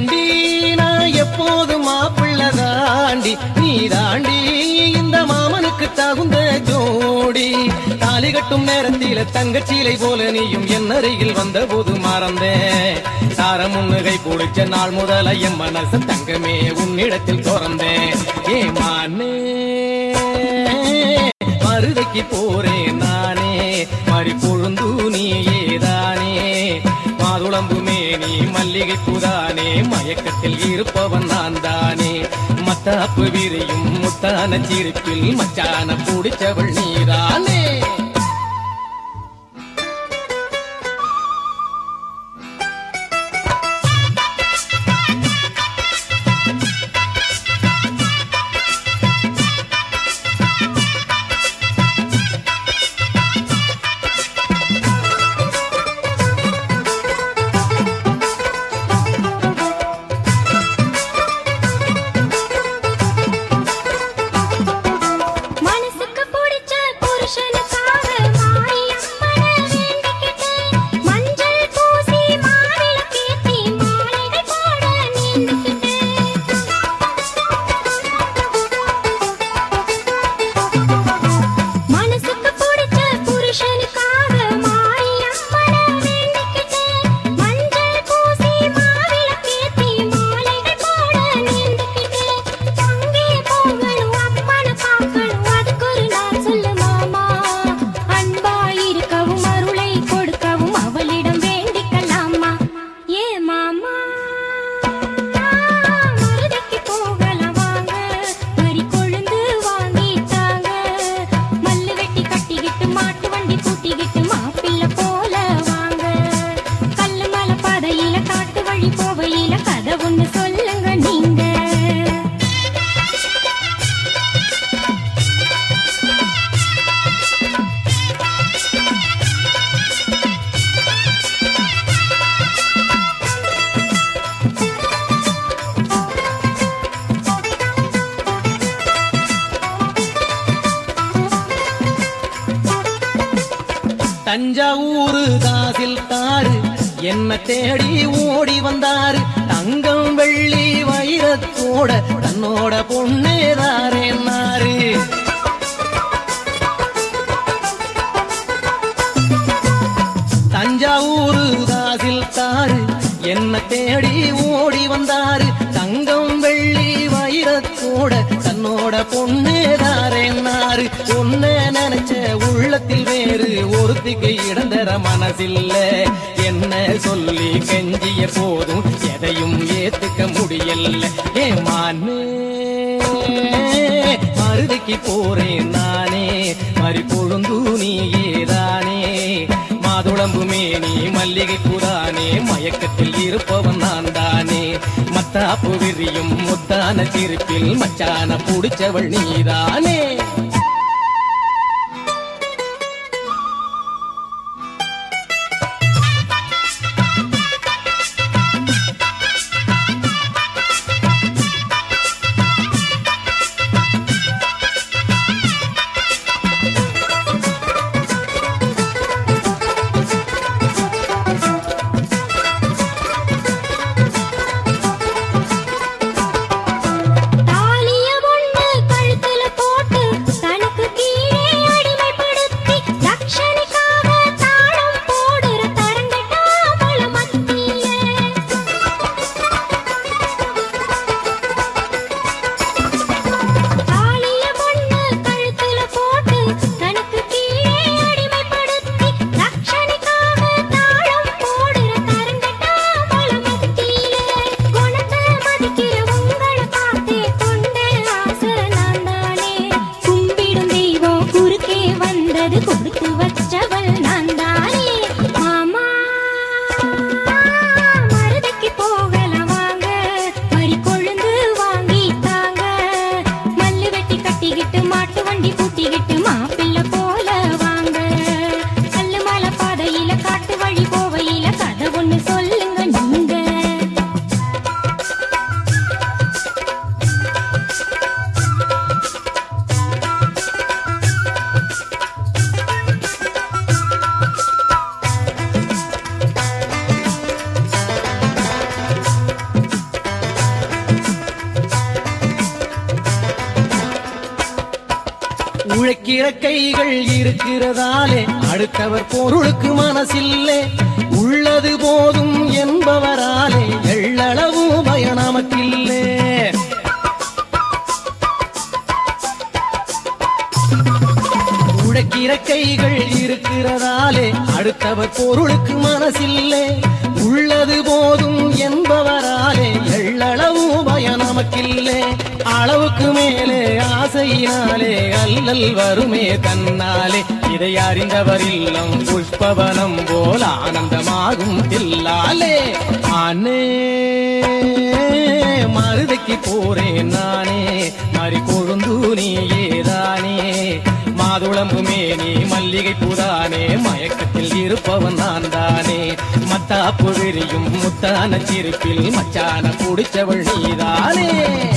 ஏண்டி நான் எப்போதும் மாப்பிள்ள தாண்டி நீ தாண்டி இந்த மாமனுக்கு தகுந்த ஜோடி தாலி கட்டும் நேரத்தில தங்கச்சீலை போல நீயும் என் அருகில் வந்த போது மறந்தேன் தாரம் முன்னுகை பிடிச்ச நாள் முதல என் மனசு தங்கமே உன்னிடத்தில் திறந்தேன் ஏமானே மருதைக்கு போறேன் நானே மறி பொழுந்து நீயேதானே மாதுளம்பு மேனி மல்லிகை புதானே மயக்கத்தில் இருப்பவன் நான் தானே மத்தாப்பு விரியும் முத்தான சிரிப்பில் மச்சான பிடிச்சவள் நீதானே மனசுக்கு பிடிச்ச புருஷனுக்காக மாரியம்மனை வேண்டிக்கிட்டு மஞ்சள் பூசி மாவிளக்கேத்தி மாலைகள் போட நேர்ந்துக்கிட்டு மனசுக்கு பிடிச்ச புருஷனுக்காக மாரியம்மனை வேண்டிக்கிட்டு மஞ்சள் பூசி மாவிளக்கேத்தி மாலைகள் போட நேர்ந்துக்கிட்டு அங்கே போகணும் அப்பனை பார்க்கணும் அதுக்கு ஒரு நாள் சொல்லு மாமா அன்பா இருக்கவும் அருளை கொடுக்கவும் அவளிடம் வேண்டிக்கலாமா ஏ மாமா மருதைக்கு போகலாம் வாங்க மறி கொழுந்து வாங்கிட்டாங்க மல்லு வெட்டி கட்டிக்கிட்டு மாட்டு வண்டி கூட்டிக்கிட்டு மாப்பிள்ளை போல வாங்க கல்லு மலை பாதையில காட்டு வழி போவையில கதை ஒண்ணு சொல்லுங்க நீங்க தஞ்சாவூரு தாசில் தாரு என்ன தேடி ஓடி வந்தாரு தங்கம் வெள்ளி வைரத்தோட தன்னோட பொண்ணேதாரேன்னாரு தஞ்சாவூரு தாசில் தாரு என்ன தேடி ஓடி வந்தாரு தங்கம் வெள்ளி வைரத்தோட தன்னோட பொண்ணேதாரேன்னாரு உன்ன நினைச்ச உள்ளத்தில் வேறு ஒருத்திக்கு இடந்தர மனசில்ல என்ன சொல்லி கெஞ்சிய போதும் எதையும் ஏத்துக்க முடியல ஏமானே மருதைக்கு போறேன் நானே மறி பொழுந்து நீயேதானே மாதுளம்பு மேனி மல்லிகை புதானே மயக்கத்தில் இருப்பவன் நான் தானே மத்தாப்பு விரியும் முத்தான சிரிப்பில் மச்சான புடிச்சவள் நீதானே தாலிய ஒண்ணு கழுத்துல போட்டு உழைக்கிற கைகள் இருக்கிறதாலே அடுத்தவர் பொருளுக்கு மனசில்லே உள்ளது போதும் என்பவராலே எள்ளளவும் பய நமக்கில்லே உழைக்கிற கைகள் இருக்கிறதாலே அடுத்தவர் பொருளுக்கு மனசில்லே உள்ளது போதும் என்பவராலே எள்ளளவும் பய நமக்கில்லே அளவுக்கு மேலே ஆசையினாலே அல்லல் வருமே தன்னாலே இதை அறிந்தவர் இல்லம் புஷ்பவனம் போல் ஆனந்தமாகும் தில்லாலே ஆனே மருதைக்கு போறேன் நானே மறி கொழுந்து நீயேதானே மாதுளம்புமே நீ மல்லிகை பூதானே மயக்கத்தில் இருப்பவன் நான் தானே மத்தாப்பு விரியும் முத்தான சிரிப்பில் மச்சான குடிச்சவள் நீதானே